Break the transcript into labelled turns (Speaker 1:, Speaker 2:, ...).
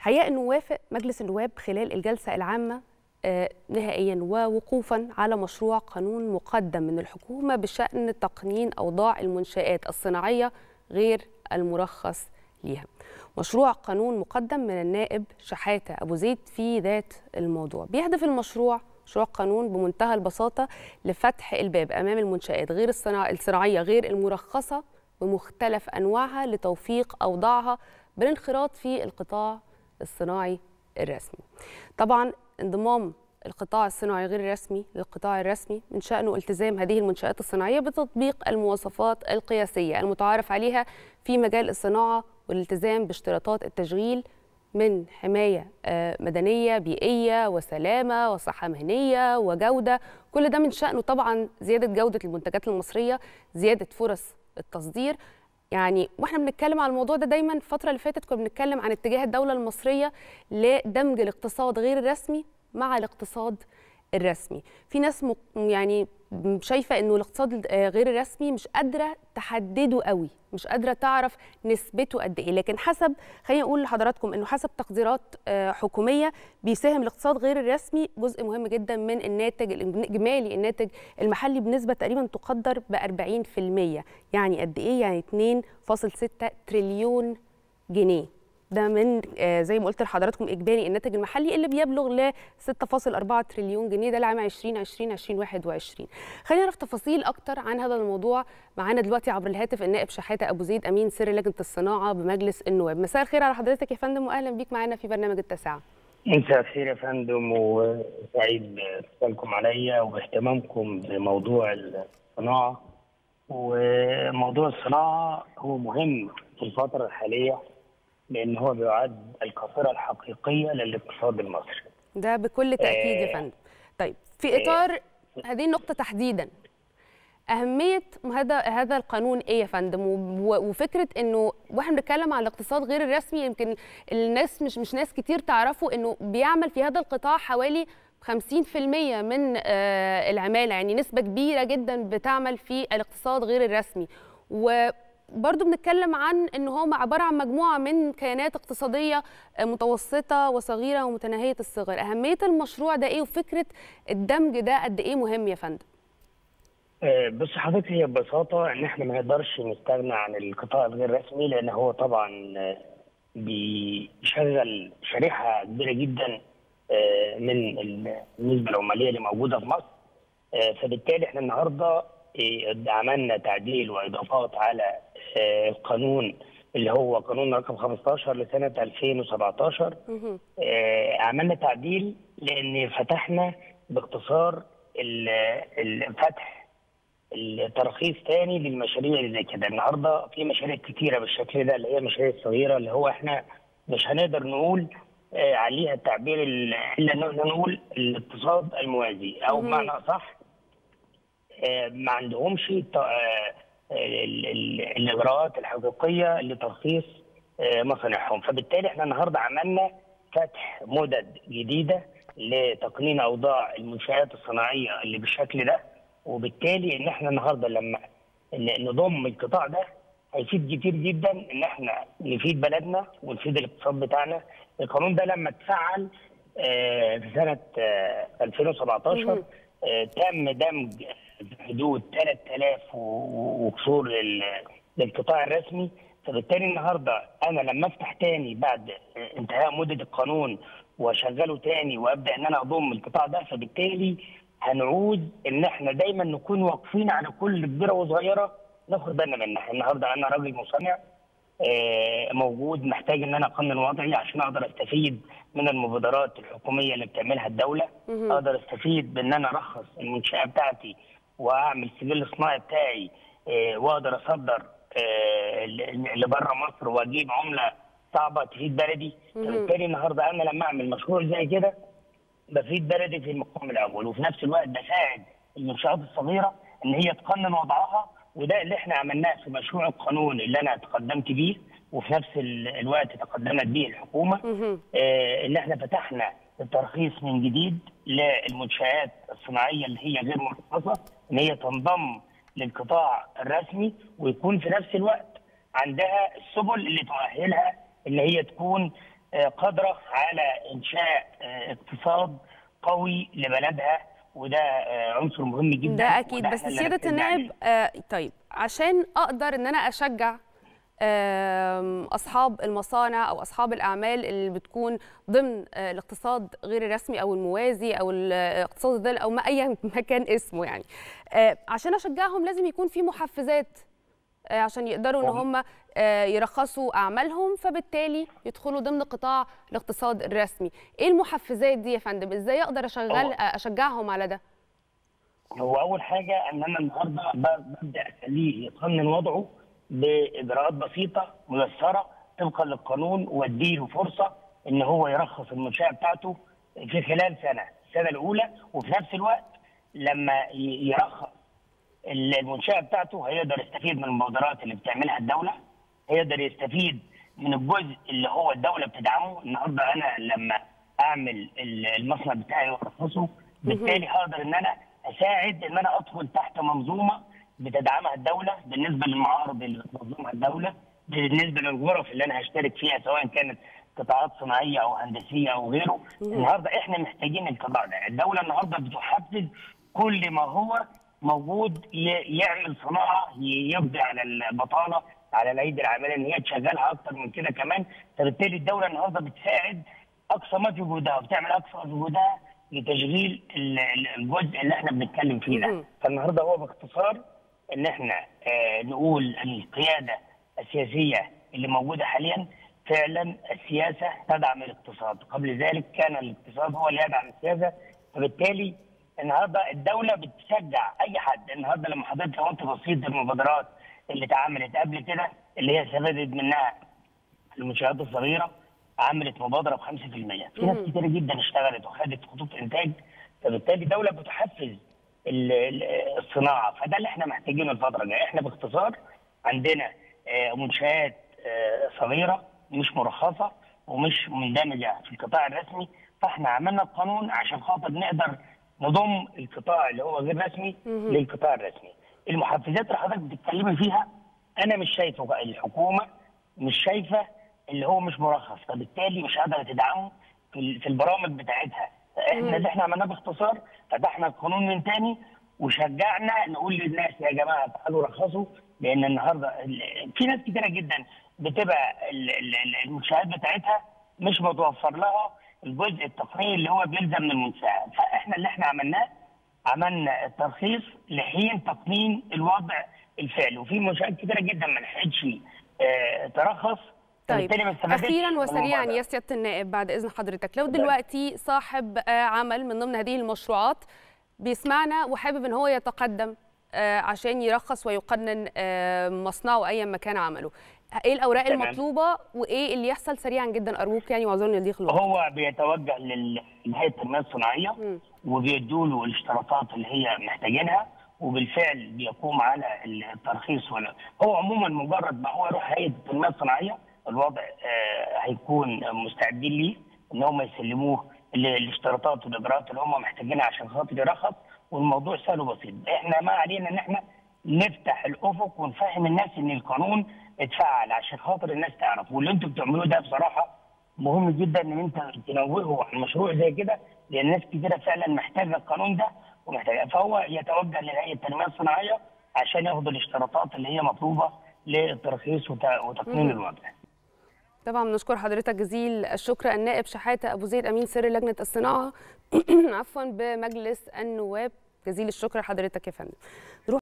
Speaker 1: الحقيقه انه وافق مجلس النواب خلال الجلسه العامه نهائيا ووقوفا على مشروع قانون مقدم من الحكومه بشان تقنين اوضاع المنشات الصناعيه غير المرخص ليها. مشروع قانون مقدم من النائب شحاته ابو زيد في ذات الموضوع. بيهدف المشروع مشروع قانون بمنتهى البساطه لفتح الباب امام المنشات غير الصناعيه غير المرخصه بمختلف انواعها لتوفيق اوضاعها بالانخراط في القطاع الصناعي الرسمي. طبعا انضمام القطاع الصناعي غير الرسمي للقطاع الرسمي من شأنه التزام هذه المنشآت الصناعية بتطبيق المواصفات القياسية المتعارف عليها في مجال الصناعة والالتزام باشتراطات التشغيل من حماية مدنية بيئية وسلامة وصحة مهنية وجودة كل ده من شأنه طبعا زيادة جودة المنتجات المصرية زيادة فرص التصدير يعني واحنا بنتكلم على الموضوع ده دايما الفتره اللي فاتت كنا بنتكلم عن اتجاه الدوله المصريه لدمج الاقتصاد غير الرسمي مع الاقتصاد الرسمي في ناس م... يعني شايفه انه الاقتصاد غير الرسمي مش قادره تحدده قوي مش قادره تعرف نسبته قد ايه لكن حسب خليني اقول لحضراتكم انه حسب تقديرات حكوميه بيساهم الاقتصاد غير الرسمي جزء مهم جدا من الناتج الاجمالي الناتج المحلي بنسبه تقريبا تقدر ب 40% يعني قد ايه يعني 2.6 تريليون جنيه ده من زي ما قلت لحضراتكم اجباري الناتج المحلي اللي بيبلغ ل 6.4 تريليون جنيه ده لعام 2020 2021 خلينا نعرف تفاصيل اكتر عن هذا الموضوع معانا دلوقتي عبر الهاتف النائب شحاته ابو زيد امين سر لجنه الصناعه بمجلس النواب مساء الخير على حضرتك يا فندم واهلا بيك معانا في برنامج التاسعه
Speaker 2: مساء الخير يا فندم وسعيد باتصالكم عليا واهتمامكم بموضوع الصناعه وموضوع الصناعه هو مهم في الفتره الحاليه لان هو بيعد القاطره الحقيقيه للاقتصاد المصري.
Speaker 1: ده بكل تاكيد يا فندم. طيب في اطار هذه النقطه تحديدا اهميه هذا هذا القانون ايه يا فندم وفكره انه واحنا بنتكلم عن الاقتصاد غير الرسمي يمكن الناس مش مش ناس كتير تعرفوا انه بيعمل في هذا القطاع حوالي 50% من العماله يعني نسبه كبيره جدا بتعمل في الاقتصاد غير الرسمي و برضو بنتكلم عن ان هو عباره عن مجموعه من كيانات اقتصاديه متوسطه وصغيره ومتناهيه الصغر اهميه المشروع ده ايه وفكره الدمج ده قد ايه مهم يا فندم
Speaker 2: بص حضرتك هي ببساطه ان احنا ما نقدرش نستغنى عن القطاع الغير رسمي لان هو طبعا بيشغل شريحه كبيره جدا من النسبه العماليه اللي موجوده في مصر فبالتالي احنا النهارده عملنا تعديل واضافات على القانون اللي هو قانون رقم 15 لسنه 2017 عملنا تعديل لان فتحنا باختصار الفتح الترخيص ثاني للمشاريع اللي زي كده النهارده في مشاريع كتيره بالشكل ده اللي هي المشاريع الصغيره اللي هو احنا مش هنقدر نقول عليها التعبير الا ان نقول الاقتصاد الموازي او بمعنى اصح ما عندهمش الاجراءات الحقيقيه لترخيص مصانعهم فبالتالي احنا النهارده عملنا فتح مدد جديده لتقنين اوضاع المنشات الصناعيه اللي بالشكل ده وبالتالي ان احنا النهارده لما نضم القطاع ده هيفيد كتير جدا ان احنا نفيد بلدنا ونفيد الاقتصاد بتاعنا القانون ده لما اتفعل في سنه 2017 تم دمج حدود 3000 وكسور للقطاع الرسمي فبالتالي النهارده انا لما افتح تاني بعد انتهاء مده القانون واشغله تاني وابدا ان انا اضم القطاع ده فبالتالي هنعود ان احنا دايما نكون واقفين على كل كبيره وصغيره ناخد بالنا منها النهارده انا راجل مصنع موجود محتاج ان انا اقنن وضعي عشان اقدر استفيد من المبادرات الحكوميه اللي بتعملها الدوله اقدر استفيد بان انا ارخص المنشاه بتاعتي واعمل سجل صناعي بتاعي واقدر اصدر لبره مصر واجيب عمله صعبه تفيد بلدي فبالتالي النهارده انا لما اعمل مشروع زي كده بفيد بلدي في المقام الاول وفي نفس الوقت بساعد المنشات الصغيره ان هي تقنن وضعها وده اللي احنا عملناه في مشروع القانون اللي انا تقدمت بيه وفي نفس الوقت تقدمت به الحكومه آه ان احنا فتحنا الترخيص من جديد للمنشآت الصناعيه اللي هي غير مرخصه ان هي تنضم للقطاع الرسمي ويكون في نفس الوقت عندها السبل اللي تؤهلها ان هي تكون آه، قادره على انشاء آه، اقتصاد قوي لبلدها وده آه، عنصر مهم جدا
Speaker 1: ده اكيد
Speaker 2: وده
Speaker 1: بس
Speaker 2: إحنا اللي
Speaker 1: سياده
Speaker 2: ركزنا عليه.
Speaker 1: النائب آه طيب عشان اقدر ان انا اشجع آم، اصحاب المصانع او اصحاب الاعمال اللي بتكون ضمن آه، الاقتصاد غير الرسمي او الموازي او الاقتصاد الظل او ما ايا ما كان اسمه يعني آه، عشان اشجعهم لازم يكون في محفزات آه، عشان يقدروا ان
Speaker 2: طبعاً.
Speaker 1: هم آه، يرخصوا اعمالهم فبالتالي يدخلوا ضمن قطاع الاقتصاد الرسمي ايه المحفزات دي يا فندم ازاي اقدر اشغل
Speaker 2: هو-
Speaker 1: آه، اشجعهم على ده
Speaker 2: هو اول حاجه ان انا النهارده ب- ببدا اخليه يقنن وضعه باجراءات بسيطه ميسره طبقا للقانون واديله فرصه ان هو يرخص المنشاه بتاعته في خلال سنه السنه الاولى وفي نفس الوقت لما ي- يرخص المنشاه بتاعته هيقدر يستفيد من المبادرات اللي بتعملها الدوله هيقدر يستفيد من الجزء اللي هو الدوله بتدعمه النهارده انا لما اعمل ال- المصنع بتاعي وارخصه بالتالي هقدر ان انا اساعد ان انا ادخل تحت منظومه بتدعمها الدوله بالنسبه للمعارض اللي بتنظمها الدوله بالنسبه للغرف اللي انا هشترك فيها سواء كانت قطاعات صناعيه او هندسيه او غيره النهارده احنا محتاجين القطاع ده الدوله النهارده بتحفز كل ما هو موجود ي- يعمل صناعه ي- يقضي على البطاله على الايدي العامله ان هي تشغلها اكتر من كده كمان فبالتالي الدوله النهارده بتساعد اقصى ما في جهدها وبتعمل اقصى جهدها لتشغيل ال- ال- الجزء اللي احنا بنتكلم فيه
Speaker 1: مهم.
Speaker 2: ده فالنهارده هو باختصار ان احنا آه نقول القياده السياسيه اللي موجوده حاليا فعلا السياسه تدعم الاقتصاد قبل ذلك كان الاقتصاد هو اللي يدعم السياسه فبالتالي النهارده الدوله بتشجع اي حد النهارده لما حضرتك لو انت بصيت المبادرات اللي اتعملت قبل كده اللي هي استفادت منها المنشآت الصغيره عملت مبادره ب 5% في ناس كتير جدا اشتغلت وخدت خطوط انتاج فبالتالي الدوله بتحفز ال- ال- الصناعه فده اللي احنا محتاجينه الفتره الجايه احنا باختصار عندنا آه، منشآت آه، صغيره مش مرخصه ومش مندمجه في القطاع الرسمي فاحنا عملنا القانون عشان خاطر نقدر نضم القطاع اللي هو غير رسمي للقطاع الرسمي المحفزات اللي حضرتك بتتكلمي فيها انا مش شايفه بقى الحكومه مش شايفه اللي هو مش مرخص فبالتالي مش قادره تدعمه في ال- في البرامج بتاعتها احنا اللي احنا عملناه باختصار فتحنا القانون من تاني وشجعنا نقول للناس يا جماعه تعالوا رخصوا لان النهارده ال- في ناس كتيره جدا بتبقى ال- ال- ال- المنشآت بتاعتها مش متوفر لها الجزء التقني اللي هو بيلزم من المنشاه فاحنا اللي احنا عملناه عملنا الترخيص لحين تقنين الوضع الفعلي وفي منشآت كتيره جدا ما لحقتش آه، ترخص
Speaker 1: طيب
Speaker 2: فبالتالي ما استفادتش
Speaker 1: اخيرا
Speaker 2: من
Speaker 1: وسريعا
Speaker 2: المبادرة.
Speaker 1: يا سياده النائب بعد اذن حضرتك لو
Speaker 2: اتفضل.
Speaker 1: دلوقتي صاحب آه، عمل من ضمن هذه المشروعات بيسمعنا وحابب ان هو يتقدم آه، عشان يرخص ويقنن آه، مصنعه ايا ما كان عمله ايه الاوراق
Speaker 2: تمام.
Speaker 1: المطلوبه وايه اللي يحصل سريعا جدا ارجوك يعني واعذرني لضيق الوقت
Speaker 2: هو بيتوجه لل- لهيئه التنميه الصناعيه
Speaker 1: مم.
Speaker 2: وبيدوا له الاشتراطات اللي هي محتاجينها وبالفعل بيقوم على الترخيص ولا هو عموما مجرد ما هو يروح هيئه التنميه الصناعيه الوضع آه، هيكون مستعدين ليه ان هم يسلموه ال- الاشتراطات والاجراءات اللي هم محتاجينها عشان خاطر يرخص والموضوع سهل وبسيط احنا ما علينا ان احنا نفتح الافق ونفهم الناس ان القانون اتفعل عشان خاطر الناس تعرف واللي انتم بتعملوه ده بصراحه مهم جدا ان انت تنوهوا عن مشروع زي كده لان ناس كتيره فعلا محتاجه القانون ده ومحتاجه فهو يتوجه لهيئه التنميه الصناعيه عشان ياخد الاشتراطات اللي هي مطلوبه للترخيص وت- وتقنين الوضع.
Speaker 1: طبعا بنشكر حضرتك جزيل الشكر النائب شحاته ابو زيد امين سر لجنه الصناعه عفوا بمجلس النواب جزيل الشكر لحضرتك يا فندم